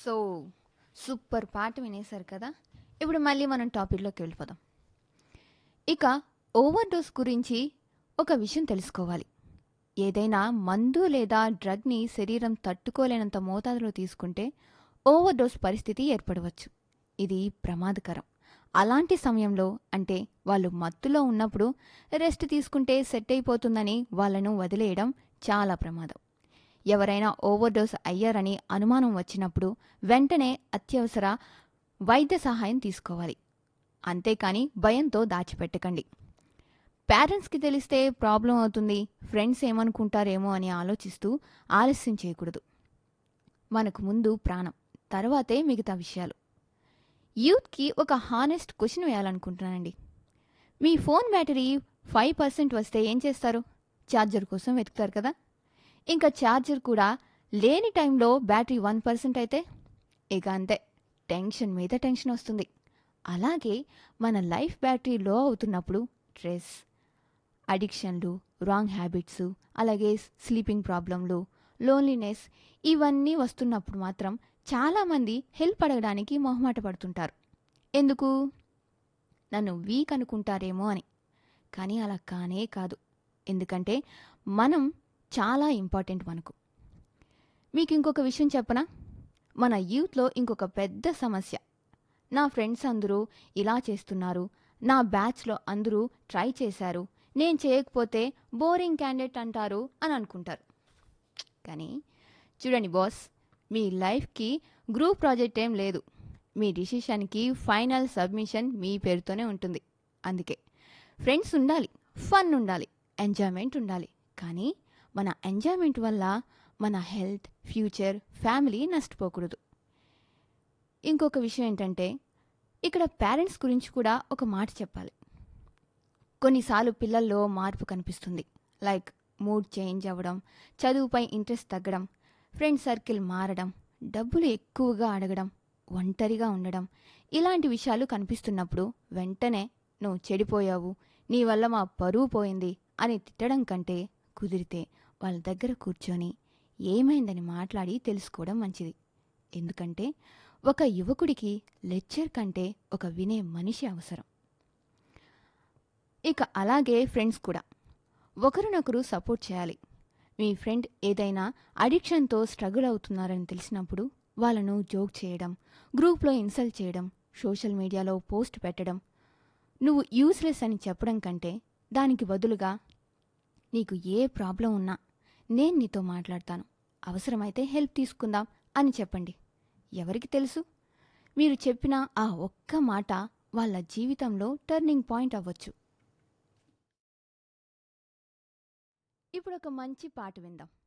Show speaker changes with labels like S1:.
S1: so super పాట వినేశారు కదా ఇప్పుడు మళ్ళీ మనం టాపిక్లోకి వెళ్ళిపోదాం ఇక ఓవర్ డోస్ గురించి ఒక విషయం తెలుసుకోవాలి ఏదైనా మందు లేదా డ్రగ్ని శరీరం తట్టుకోలేనంత మోతాదులో తీసుకుంటే ఓవర్ డోస్ పరిస్థితి ఏర్పడవచ్చు ఇది ప్రమాదకరం అలాంటి సమయంలో అంటే వాళ్ళు మత్తులో ఉన్నప్పుడు రెస్ట్ తీసుకుంటే సెట్ అయిపోతుందని వాళ్ళను వదిలేయడం చాలా ప్రమాదం ఎవరైనా ఓవర్ డోస్ అయ్యారని అనుమానం వచ్చినప్పుడు వెంటనే అత్యవసర వైద్య సహాయం తీసుకోవాలి అంతేకాని భయంతో దాచిపెట్టకండి పేరెంట్స్కి తెలిస్తే ప్రాబ్లం అవుతుంది ఫ్రెండ్స్ ఏమనుకుంటారేమో అని ఆలోచిస్తూ ఆలస్యం చేయకూడదు మనకు ముందు ప్రాణం తర్వాతే మిగతా విషయాలు యూత్కి ఒక హానెస్ట్ క్వశ్చన్ వేయాలనుకుంటున్నానండి మీ ఫోన్ బ్యాటరీ ఫైవ్ పర్సెంట్ వస్తే ఏం చేస్తారు ఛార్జర్ కోసం వెతుకుతారు కదా ఇంకా ఛార్జర్ కూడా లేని టైంలో బ్యాటరీ వన్ పర్సెంట్ అయితే ఇక అంతే టెన్షన్ మీద టెన్షన్ వస్తుంది అలాగే మన లైఫ్ బ్యాటరీ లో అవుతున్నప్పుడు స్ట్రెస్ అడిక్షన్లు రాంగ్ హ్యాబిట్స్ అలాగే స్లీపింగ్ ప్రాబ్లంలు లోన్లీనెస్ ఇవన్నీ వస్తున్నప్పుడు మాత్రం చాలామంది హెల్ప్ అడగడానికి మొహమాట పడుతుంటారు ఎందుకు నన్ను వీక్ అనుకుంటారేమో అని కానీ అలా కానే కాదు ఎందుకంటే మనం చాలా ఇంపార్టెంట్ మనకు మీకు ఇంకొక విషయం చెప్పనా మన యూత్లో ఇంకొక పెద్ద సమస్య నా ఫ్రెండ్స్ అందరూ ఇలా చేస్తున్నారు నా బ్యాచ్లో అందరూ ట్రై చేశారు నేను చేయకపోతే బోరింగ్ క్యాండిడేట్ అంటారు అని అనుకుంటారు కానీ చూడండి బాస్ మీ లైఫ్కి గ్రూప్ ప్రాజెక్ట్ ఏం లేదు మీ డిసిషన్కి ఫైనల్ సబ్మిషన్ మీ పేరుతోనే ఉంటుంది అందుకే ఫ్రెండ్స్ ఉండాలి ఫన్ ఉండాలి ఎంజాయ్మెంట్ ఉండాలి కానీ మన ఎంజాయ్మెంట్ వల్ల మన హెల్త్ ఫ్యూచర్ ఫ్యామిలీ నష్టపోకూడదు ఇంకొక విషయం ఏంటంటే ఇక్కడ పేరెంట్స్ గురించి కూడా ఒక మాట చెప్పాలి కొన్నిసార్లు పిల్లల్లో మార్పు కనిపిస్తుంది లైక్ మూడ్ చేంజ్ అవ్వడం చదువుపై ఇంట్రెస్ట్ తగ్గడం ఫ్రెండ్ సర్కిల్ మారడం డబ్బులు ఎక్కువగా అడగడం ఒంటరిగా ఉండడం ఇలాంటి విషయాలు కనిపిస్తున్నప్పుడు వెంటనే నువ్వు చెడిపోయావు నీ వల్ల మా పరువు పోయింది అని తిట్టడం కంటే కుదిరితే వాళ్ళ దగ్గర కూర్చొని ఏమైందని మాట్లాడి తెలుసుకోవడం మంచిది ఎందుకంటే ఒక యువకుడికి లెక్చర్ కంటే ఒక వినే మనిషి అవసరం ఇక అలాగే ఫ్రెండ్స్ కూడా ఒకరినొకరు సపోర్ట్ చేయాలి మీ ఫ్రెండ్ ఏదైనా అడిక్షన్తో స్ట్రగుల్ అవుతున్నారని తెలిసినప్పుడు వాళ్ళను జోక్ చేయడం గ్రూప్లో ఇన్సల్ట్ చేయడం సోషల్ మీడియాలో పోస్ట్ పెట్టడం నువ్వు యూస్లెస్ అని చెప్పడం కంటే దానికి బదులుగా నీకు ఏ ప్రాబ్లం ఉన్నా నేను నీతో మాట్లాడతాను అవసరమైతే హెల్ప్ తీసుకుందాం అని చెప్పండి ఎవరికి తెలుసు మీరు చెప్పిన ఆ ఒక్క మాట వాళ్ళ జీవితంలో టర్నింగ్ పాయింట్ అవ్వచ్చు ఇప్పుడు ఒక మంచి పాట విందాం